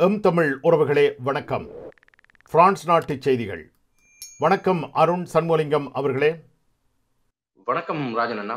M Tamil உறவுகளே வணக்கம் France நாட்டு செய்திகள் வணக்கம் அருண் சண்முலிங்கம் அவர்களே வணக்கம் ராஜன் அண்ணா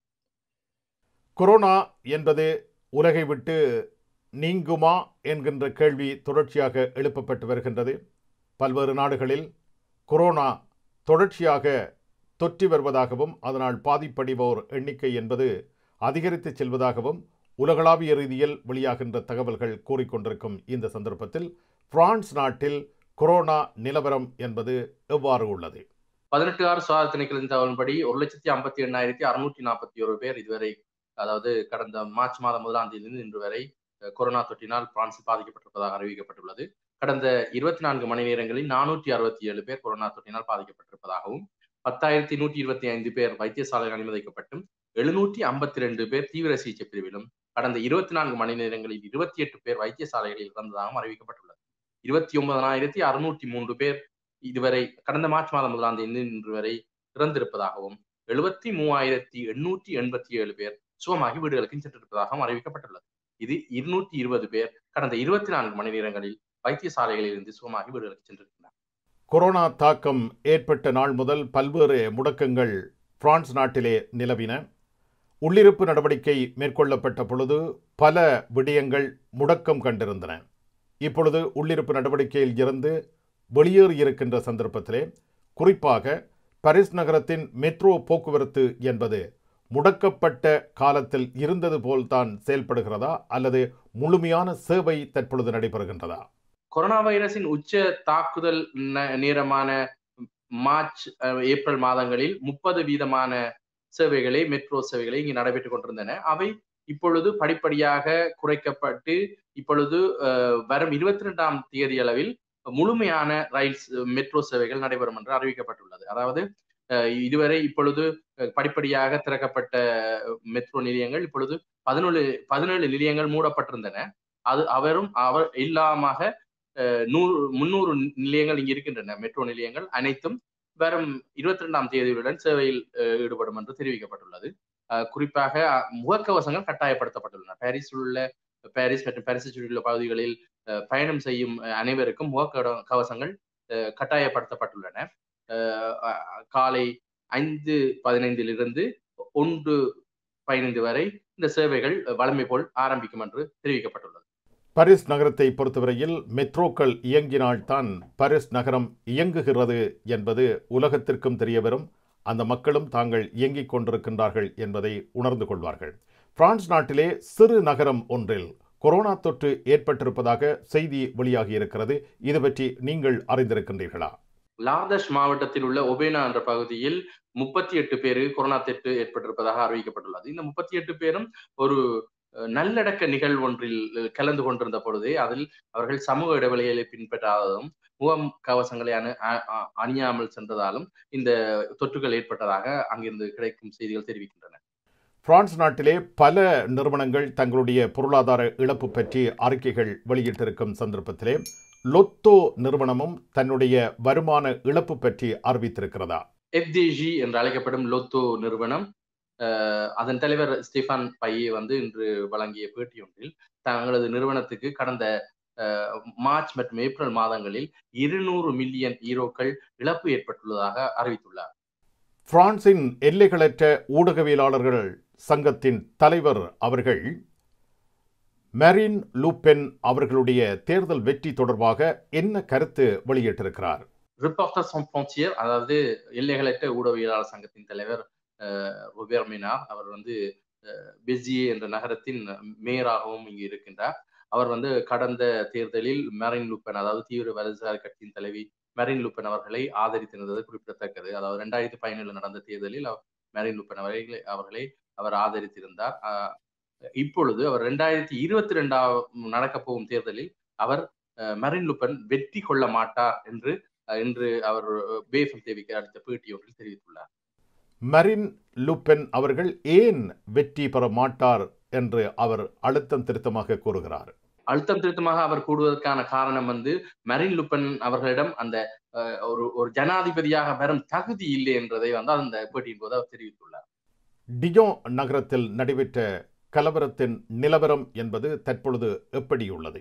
கொரோனா என்பது உலகை விட்டு நீங்குமா என்கின்ற கேள்வி தொடர்ச்சியாக எழுப்பப்பட்டு வருகின்றது பல்வேறு நாடுகளில் கொரோனா தொடர்ச்சியாக தொற்றி வருவதாகவும் அதனால் பாதிப்படைவோர் எண்ணிக்கை என்பது அதிகரித்து செல்வதாகவும் உலகளாவிய ரீதியில் வெளியாகின்ற தகவல்கள் கூறிக்கொண்டிருக்கும் இந்த சந்தர்ப்பத்தில் பிரான்ஸ் நாட்டில் கொரோனா நிலவரம் என்பது எவ்வாறு உள்ளது பதினெட்டு ஆறு சுகாதார திணைக்களத்தின் தகவலின்படி ஒரு லட்சத்தி ஐம்பத்தி எண்ணாயிரத்தி அறுநூற்றி நாற்பத்தி ஒரு பேர் இதுவரை அதாவது கடந்த மார்ச் மாதம் முதலாம் தேதியிலிருந்து இன்று வரை அஹ், கொரோனா தொற்றினால் பிரான்சில் பாதிக்கப்பட்டிருப்பதாக அறிவிக்கப்பட்டுள்ளது கடந்த இருபத்தி நான்கு மணி நேரங்களில் நானூற்றி அறுபத்தி ஏழு பேர் கொரோனா தொற்றினால் பாதிக்கப்பட்டிருப்பதாகவும் பத்தாயிரத்தி நூற்றி இருபத்தி ஐந்து பேர் வைத்தியசாலையில் அனுமதிக்கப்பட்டும் எழுநூற்றி ஐம்பத்தி ரெண்டு பேர் தீவிர சிகிச்சை பிரிவிலும் கடந்த இருபத்தி நான்கு மணி நேரங்களில் இருபத்தி எட்டு பேர் வைத்தியசாலைகளில் இறந்ததாகவும் அறிவிக்கப்பட்டுள்ளது இருபத்தி ஒன்பதாயிரத்தி அறுநூற்றி மூன்று பேர் இதுவரை கடந்த மார்ச் மாதம் முதலாம் தேதி இன்று வரை இறந்திருப்பதாகவும் எழுபத்தி மூவாயிரத்தி எண்ணூற்றி எண்பத்தி ஏழு பேர் சுகமாகி வீடுகளுக்கு சென்றிருப்பதாகவும் அறிவிக்கப்பட்டுள்ளது இது இருநூற்றி இருபது பேர் கடந்த இருபத்தி நான்கு மணி நேரங்களில் வைத்தியசாலைகளில் இருந்து சுகமாகி வீடுகளுக்கு சென்றிருக்கிறார் கொரோனா தாக்கம் ஏற்பட்ட நாள் முதல் பல்வேறு முடக்கங்கள் பிரான்ஸ் நாட்டிலே நிலவின உள்ளிருப்பு நடவடிக்கை மேற்கொள்ளப்பட்ட பொழுது பல விடயங்கள் முடக்கம் கண்டிருந்தன இப்பொழுது உள்ளிருப்பு நடவடிக்கையில் இருந்து வெளியேறியிருக்கின்ற சந்தர்ப்பத்திலே குறிப்பாக பாரிஸ் நகரத்தின் மெட்ரோ போக்குவரத்து என்பது முடக்கப்பட்ட காலத்தில் இருந்தது போல்தான் செயல்படுகிறதா அல்லது முழுமையான சேவை தற்பொழுது நடைபெறுகின்றதா கொரோனா வைரஸின் உச்ச தாக்குதல் ந- நேரமான மார்ச் அஹ், ஏப்ரல் மாதங்களில் முப்பது வீதமான சேவைகளை மெட்ரோ சேவைகளை இங்கு நடைபெற்றுக் கொண்டிருந்தன அவை இப்பொழுது படிப்படியாக குறைக்கப்பட்டு இப்பொழுது அஹ், வரும் இருபத்தி ரெண்டாம் தேதி அளவில் முழுமையான ரயில் ச- மெட்ரோ சேவைகள் நடைபெறும் என்று அறிவிக்கப்பட்டுள்ளது அதாவது அஹ், இதுவரை இப்பொழுது அஹ், படிப்படியாக திறக்கப்பட்ட மெட்ரோ நிலையங்கள் இப்பொழுது பதினேழு பதினேழு நிலையங்கள் மூடப்பட்டிருந்தன அது அவரும் அவர் இல்லாம அஹ், நூறு முன்னூறு நிலையங்கள் இங்கு இருக்கின்றன மெட்ரோ நிலையங்கள் அனைத்தும் வரும் இருபத்தி ரெண்டாம் தேதியுடன் சேவையில் அஹ், ஈடுபடும் என்று தெரிவிக்கப்பட்டுள்ளது அஹ், குறிப்பாக அஹ், முகக்கவசங்கள் கட்டாயப்படுத்தப்பட்டுள்ளன பாரிஸில் உள்ள பாரிஸ் மற்றும் பாரிஸை சுற்றியுள்ள பகுதிகளில் அஹ், பயணம் செய்யும் அஹ், அனைவருக்கும் முக கவசங்கள் அஹ், கட்டாயப்படுத்தப்பட்டுள்ளன அஹ், அஹ், காலை ஐந்து பதினைந்திலிருந்து ஒன்று பதினைந்து வரை இந்த சேவைகள் வழமை போல் ஆரம்பிக்கும் என்று தெரிவிக்கப்பட்டுள்ளது பாரிஸ் நகரத்தை பொறுத்தவரையில் மெட்ரோக்கள் இயங்கினால்தான் பாரிஸ் நகரம் இயங்குகிறது என்பது உலகத்திற்கும் தெரியவரும் அந்த மக்களும் தாங்கள் இயங்கிக் கொண்டிருக்கின்றார்கள் என்பதை உணர்ந்து கொள்வார்கள் பிரான்ஸ் நாட்டிலே சிறு நகரம் ஒன்றில் கொரோனா தொற்று ஏற்பட்டிருப்பதாக செய்தி வெளியாகி இருக்கிறது இது பற்றி நீங்கள் அறிந்திருக்கின்றீர்களா லார்தஷ் மாவட்டத்தில் உள்ள ஒபேனா என்ற பகுதியில் முப்பத்தி எட்டு பேருக்கு கொரோனா தொற்று ஏற்பட்டிருப்பதாக அறிவிக்கப்பட்டுள்ளது இந்த முப்பத்தி எட்டு பேரும் ஒரு அஹ், நல்லடக்க நிகழ்வு ஒன்றில் அஹ், கலந்து கொண்டிருந்த பொழுதே அதில் அவர்கள் சமூக இடைவெளிகளை பின்பற்றாததும் முகம் கவசங்களை அணு அ- அ- அணியாமல் சென்றதாலும் இந்த தொற்றுகள் ஏற்பட்டதாக அங்கிருந்து கிடைக்கும் செய்திகள் தெரிவிக்கின்றன பிரான்ஸ் நாட்டிலே பல நிறுவனங்கள் தங்களுடைய பொருளாதார இழப்பு பற்றி அறிக்கைகள் வெளியிட்டிருக்கும் சந்தர்ப்பத்திலே லொத்தோ நிறுவனமும் தன்னுடைய வருமான இழப்பு பற்றி அறிவித்திருக்கிறதா எஃப்டிஜி என்று அழைக்கப்படும் லொத்தோ நிறுவனம் அஹ், அதன் தலைவர் ஸ்டீஃபான் பையே வந்து இன்று வழங்கிய பேட்டி ஒன்றில் தங்களது நிறுவனத்துக்கு கடந்த அஹ், மார்ச் மற்றும் ஏப்ரல் மாதங்களில் இருநூறு மில்லியன் ஈரோக்கள் இழப்பு ஏற்பட்டுள்ளதாக அறிவித்துள்ளார் பிரான்சின் எல்லைகளற்ற ஊடகவியலாளர்கள் சங்கத்தின் தலைவர் அவர்கள் மெரின் லூபென் அவர்களுடைய தேர்தல் வெற்றி தொடர்பாக என்ன கருத்து வெளியிட்டிருக்கிறார் ரிப்போர்ட்டர் சான் ஃப்ரான்சியர் அதாவது எல்லைகளற்ற ஊடகவியலாளர் சங்கத்தின் தலைவர் அஹ், ரொபேர் மினார் அவர் வந்து அஹ், பெஜியே என்ற நகரத்தின் மேயராகவும் இங்கு இருக்கின்றார் அவர் வந்து கடந்த தேர்தலில் மெரின் லூப்பன் அதாவது தீவிர வலதுசாரி கட்சியின் தலைவி மெரின் லூப்பன் அவர்களை ஆதரித்திருந்தது குறிப்பிடத்தக்கது அதாவது ரெண்டாயிரத்தி பதினேழுல நடந்த தேர்தலில் அவர் மெரின் லூப்பன் அவர்களை அவர்களை அவர் ஆதரித்திருந்தார் ஆஹ், இப்பொழுது அவர் ரெண்டாயிரத்தி இருபத்தி ரெண்டாம் நடக்க போகும் தேர்தலில் அவர் அஹ், மெரின் லூப்பன் வெற்றி கொள்ள மாட்டார் என்று அஹ், என்று அவர் பேஃபம் தேவிக்கு அளித்த பேட்டி ஒன்றில் தெரிவித்துள்ளார் மெரின் லூபென் அவர்கள் ஏன் வெற்றி பெற மாட்டார் என்று அவர் அழுத்தம் திருத்தமாக கூறுகிறார் அழுத்தம் திருத்தமாக அவர் கூடுவதற்கான காரணம் வந்து மெரின் லுப்பன் அவர்களிடம் அந்த அஹ், ஒரு ஒரு ஜனாதிபதியாக வரும் தகுதி இல்லை என்றதை வந்து அந்த பேட்டியின் போது அவர் தெரிவித்துள்ளார் டியோன் நகரத்தில் நடைபெற்ற கலவரத்தின் நிலவரம் என்பது தற்பொழுது எப்படி உள்ளது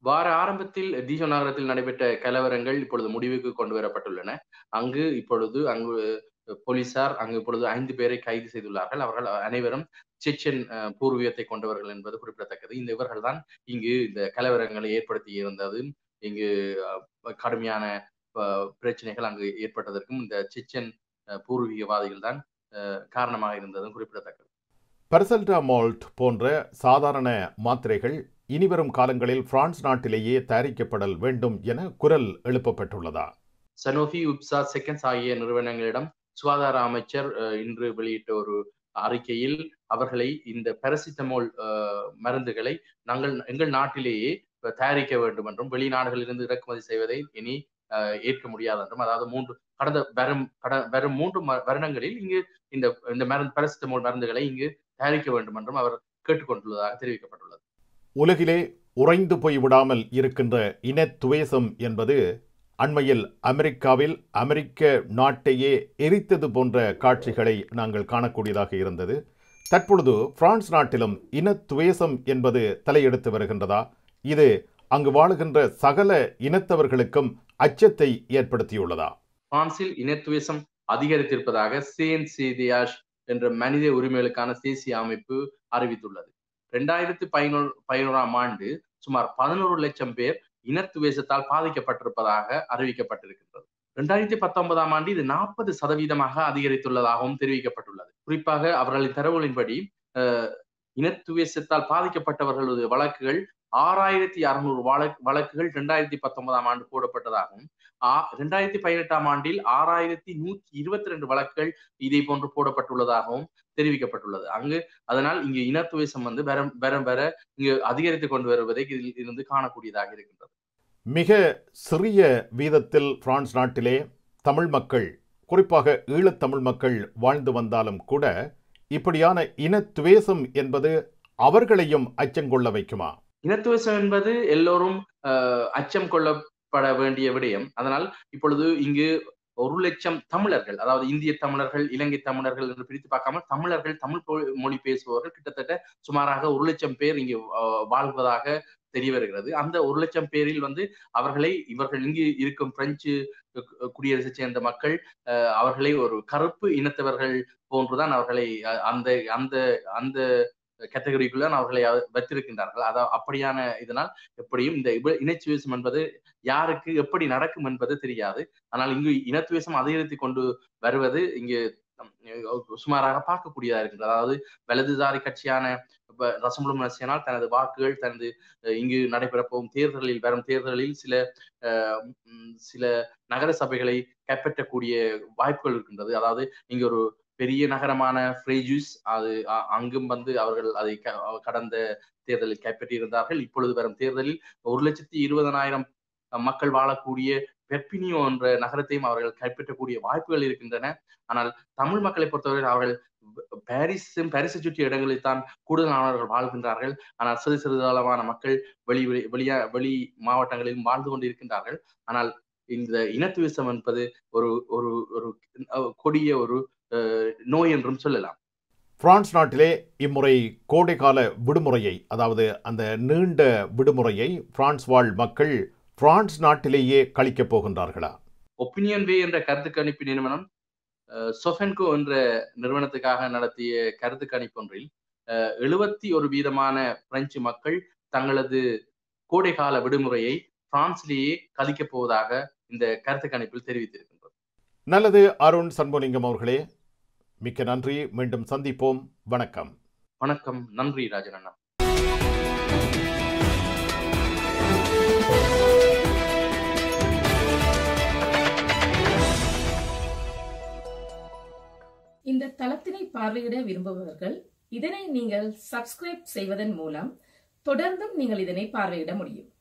வார ஆரம்பத்தில் டிஜோ நகரத்தில் நடைபெற்ற கலவரங்கள் இப்பொழுது முடிவுக்கு கொண்டு வரப்பட்டுள்ளன அங்கு இப்பொழுது அங்கு போலீசார் அங்கு இப்பொழுது ஐந்து பேரை கைது செய்துள்ளார்கள் அவர்கள் அனைவரும் செச்சன் பூர்வீகத்தை கொண்டவர்கள் என்பது குறிப்பிடத்தக்கது இந்த இவர்கள் தான் இங்கு இந்த கலவரங்களை ஏற்படுத்தி இருந்தது இங்கு கடுமையான பிரச்சனைகள் அங்கு ஏற்பட்டதற்கும் இந்த செச்சன் பூர்வீகவாதிகள் தான் காரணமாக இருந்ததும் குறிப்பிடத்தக்கது பெர்சல்டாமால்ட் போன்ற சாதாரண மாத்திரைகள் இனிவரும் காலங்களில் பிரான்ஸ் நாட்டிலேயே தயாரிக்கப்படல் வேண்டும் என குரல் எழுப்பப்பட்டுள்ளதா சனோஃபி உப்சா செகண்ட்ஸ் ஆகிய நிறுவனங்களிடம் சுகாதார அமைச்சர் இன்று வெளியிட்ட ஒரு அறிக்கையில் அவர்களை இந்த பெரசிட்டமோல் மருந்துகளை நாங்கள் எங்கள் நாட்டிலேயே தயாரிக்க வேண்டும் என்றும் வெளிநாடுகளிலிருந்து இறக்குமதி செய்வதை இனி ஏற்க முடியாது என்றும் அதாவது மூன்று கடந்த வரும் கட வரும் மூன்று வருடங்களில் இங்கு இந்த இந்த மருந்து பெரசிட்டமோல் மருந்துகளை இங்கு தயாரிக்க வேண்டும் என்றும் அவர் கேட்டுக்கொண்டுள்ளதாக தெரிவிக்கப்பட்டுள்ளது உலகிலே உறைந்து போய் விடாமல் இருக்கின்ற இன துவேசம் என்பது அண்மையில் அமெரிக்காவில் அமெரிக்க நாட்டையே எரித்தது போன்ற காட்சிகளை நாங்கள் காணக்கூடியதாக இருந்தது தற்பொழுது பிரான்ஸ் நாட்டிலும் இன துவேசம் என்பது தலையெடுத்து வருகின்றதா இது அங்கு வாழுகின்ற சகல இனத்தவர்களுக்கும் அச்சத்தை ஏற்படுத்தியுள்ளதா பிரான்சில் இனத்துவேசம் அதிகரித்திருப்பதாக சேன் சேதியாஷ் என்ற மனித உரிமைகளுக்கான தேசிய அமைப்பு அறிவித்துள்ளது இரண்டாயிரத்தி பதினோரு பதினோராம் ஆண்டு சுமார் பதினோரு லட்சம் பேர் இனத்துவேசத்தால் பாதிக்கப்பட்டிருப்பதாக அறிவிக்கப்பட்டிருக்கின்றது இரண்டாயிரத்தி பத்தொன்பதாம் ஆண்டு இது நாற்பது சதவீதமாக அதிகரித்துள்ளதாகவும் தெரிவிக்கப்பட்டுள்ளது குறிப்பாக அவர்களின் தரவுகளின்படி இனத்துவேசத்தால் பாதிக்கப்பட்டவர்களது வழக்குகள் ஆறாயிரத்தி அறுநூறு வழக்குகள் இரண்டாயிரத்தி பத்தொன்பதாம் ஆண்டு போடப்பட்டதாகவும் இரண்டாயிரத்தி பதினெட்டாம் ஆண்டில் ஆறாயிரத்தி நூற்றி இருபத்தி ரெண்டு வழக்குகள் இதே போன்று போடப்பட்டுள்ளதாகவும் தெரிவிக்கப்பட்டுள்ளது அங்கு அதனால் இங்கு இனத்துவேசம் வந்து வர வர வர இங்கு அதிகரித்து கொண்டு வருவதை இதில் இருந்து காணக்கூடியதாக இருக்கின்றது மிக சிறிய வீதத்தில் பிரான்ஸ் நாட்டிலே தமிழ் மக்கள் குறிப்பாக ஈழத்தமிழ் மக்கள் வாழ்ந்து வந்தாலும் கூட இப்படியான இனத்துவேசம் என்பது அவர்களையும் அச்சங்கொள்ள வைக்குமா இனத்துவேசம் என்பது எல்லோரும் அச்சம் கொள்ளப்பட வேண்டிய விடயம் அதனால் இப்பொழுது இங்கு ஒரு லட்சம் தமிழர்கள் அதாவது இந்திய தமிழர்கள் இலங்கை தமிழர்கள் என்று பிரித்து பார்க்காமல் தமிழர்கள் தமிழ் மொழி பேசுபவர்கள் கிட்டத்தட்ட சுமாராக ஒரு லட்சம் பேர் இங்கு வாழ்வதாக தெரிய வருகிறது அந்த ஒரு லட்சம் பேரில் வந்து அவர்களை இவர்கள் இங்கு இருக்கும் பிரெஞ்சு குடியரசை சேர்ந்த மக்கள் அவர்களை ஒரு கருப்பு இனத்தவர்கள் போன்றுதான் அவர்களை அந்த அந்த அந்த கேட்டகரிக்குள்ள அவர்களை வைத்திருக்கின்றார்கள் அத அப்படியான இதனால் எப்படியும் இந்த இனச்சுவேசம் என்பது யாருக்கு எப்படி நடக்கும் என்பது தெரியாது ஆனால் இங்கு இனத்துவேசம் அதிகரித்து கொண்டு வருவது இங்கு சுமாராக பார்க்கக்கூடியதா இருக்கின்றது அதாவது வலதுசாரி கட்சியான ரசமுலம் நசியனால் தனது வாக்குகள் தனது இங்கு நடைபெற போகும் தேர்தலில் வரும் தேர்தலில் சில சில நகர சபைகளை கைப்பற்றக்கூடிய வாய்ப்புகள் இருக்கின்றது அதாவது இங்க ஒரு பெரிய நகரமான ஃப்ரேஜூஸ் அது அங்கும் வந்து அவர்கள் அதை கடந்த தேர்தலில் கைப்பற்றியிருந்தார்கள் இப்பொழுது வரும் தேர்தலில் ஒரு லட்சத்தி இருபதனாயிரம் மக்கள் வாழக்கூடிய பெர்பினியோ என்ற நகரத்தையும் அவர்கள் கைப்பற்றக்கூடிய வாய்ப்புகள் இருக்கின்றன ஆனால் தமிழ் மக்களை பொறுத்தவரை அவர்கள் பாரிஸும் பாரிஸை சுற்றிய இடங்களில் தான் கூடுதலானவர்கள் வாழ்கின்றார்கள் ஆனால் சிறு சிறிதளவான மக்கள் வெளி வெளியா வெளி மாவட்டங்களிலும் வாழ்ந்து கொண்டிருக்கின்றார்கள் ஆனால் இந்த இனத்துவேசம் என்பது ஒரு ஒரு ஒரு கொடிய ஒரு நோய் என்றும் சொல்லலாம் பிரான்ஸ் நாட்டிலே இம்முறை கோடைகால விடுமுறையை அதாவது அந்த நீண்ட விடுமுறையை பிரான்ஸ் வாழ் மக்கள் பிரான்ஸ் நாட்டிலேயே கழிக்கப் போகின்றார்களா ஒப்பீனியன் வே என்ற கருத்து கணிப்பு நிறுவனம் சொஃபென்கோ என்ற நிறுவனத்துக்காக நடத்திய கருத்து கணிப்பொன்றில் எழுபத்தி ஒரு வீதமான பிரெஞ்சு மக்கள் தங்களது கோடைகால விடுமுறையை பிரான்சிலேயே கழிக்கப் போவதாக இந்த கருத்து கணிப்பில் தெரிவித்திருக்கின்றது நல்லது அருண் சண்முலிங்கம் அவர்களே மிக்க நன்றி மீண்டும் சந்திப்போம் வணக்கம் வணக்கம் நன்றி ராஜன் அண்ணா இந்த தளத்தினை பார்வையிட விரும்புபவர்கள் இதனை நீங்கள் சப்ஸ்கிரைப் செய்வதன் மூலம் தொடர்ந்தும் நீங்கள் இதனை பார்வையிட முடியும்